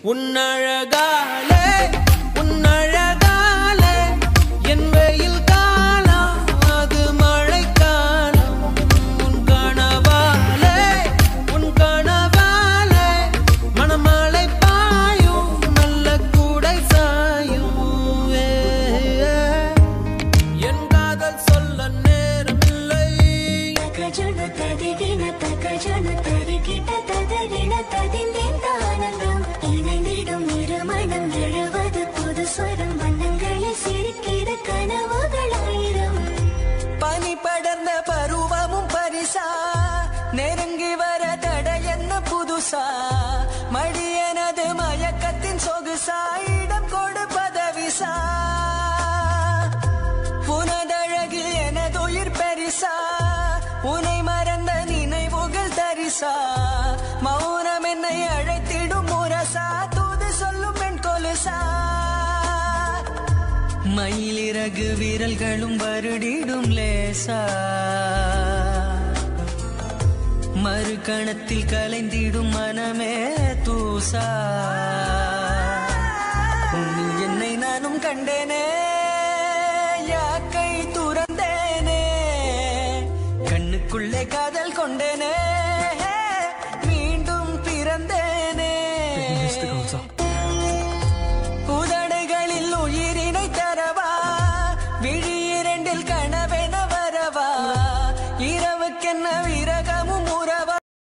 உன்னழகாலே உன்னழகாலே என் வெயில் காலம் அது மழைக்காலம் உன் கனவாலே உன் கனவாலே மணமழை பாயும் நல்ல கூடை சாயும் ஏ, ஏ. என் காதல் சொல்ல நேரமில்லை ತಕಜನು ತದಿಗಿನ ತಕಜನು ತರಿಗಿಟ ತದಗಿನ ತದಿಂದೆந்த ஆனந்தம் இணைந்திடும் இருமணம் எழுவது புது ஸ்வரம் வண்ணங்களில் சிரிக்கிற கனவுகள் ஆயிரம் பனி படர்ந்த பருவமும் பரிசா நெருங்கி வர தடை என்ன புதுசா மடி எனது மயக்கத்தின் சொகுசா இடம் கொடு பதவிசா புனதழகில் எனதுயிர் பெரிசா உனை மறந்த நினைவுகள் தரிசா மௌனம் என்னை அழைத்திடும் முரசா தூது சொல்லும் பெண் கொலுசா மயிலிறகு வீரல்களும் வருடிடும் லேசா மறு கணத்தில் கலைந்திடும் மனமே தூசா உன்னில் என்னை நானும் கண்டேனே யாக்கை துறந்தேனே கண்ணுக்குள்ளே காதல் கொண்டேனே